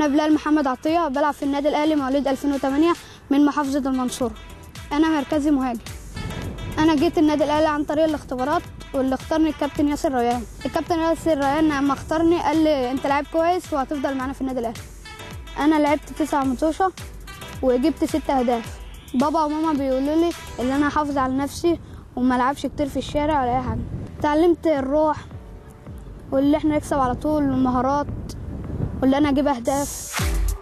انا بلال محمد عطيه بلعب في النادي الاهلي مواليد 2008 من محافظه المنصوره انا مركزي مهاجم انا جيت النادي الاهلي عن طريق الاختبارات واللي اختارني الكابتن ياسر ريان الكابتن ياسر ريان لما اختارني قال لي انت لعيب كويس وهتفضل معانا في النادي الاهلي انا لعبت تسع ماتشات وجبت ست اهداف بابا وماما بيقولوا لي ان انا احافظ على نفسي وما العبش كتير في الشارع ولا اي حاجه اتعلمت الروح واللي احنا نكسب على طول والمهارات واللي انا اجيب اهداف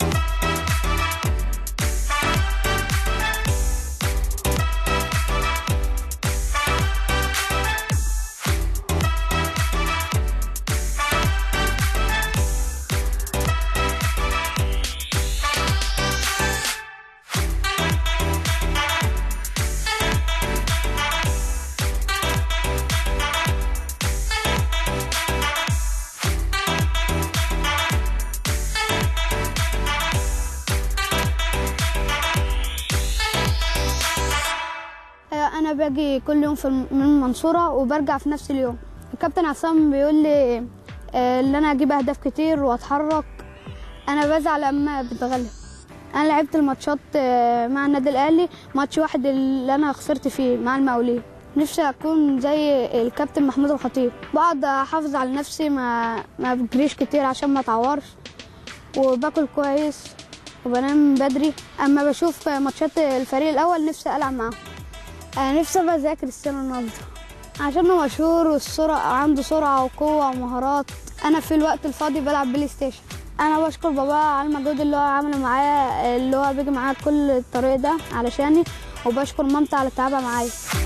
انا باجي كل يوم في الم- من المنصوره وبرجع في نفس اليوم الكابتن عصام بيقول لي آه، ان انا اجيب اهداف كتير واتحرك انا بزعل لما بتغلب انا لعبت الماتشات آه، مع النادي الاهلي ماتش واحد اللي انا خسرت فيه مع المقاولين نفسي اكون زي الكابتن محمود الخطيب بقعد احافظ على نفسي ما ما بجريش كتير عشان ما اتعورش وباكل كويس وبنام بدري اما بشوف ماتشات الفريق الاول نفسي العب معاهم انا نفسي ابقى زي كريستيانو رونالدو عشان هو مشهور والسرعة عنده سرعة وقوة ومهارات أنا في الوقت الفاضي بلعب بلاي ستيشن أنا بشكر بابا على المجهود اللي هو عامله معايا اللي هو بيجي معايا كل الطريق ده علشاني وبشكر مامتي على تعبها معايا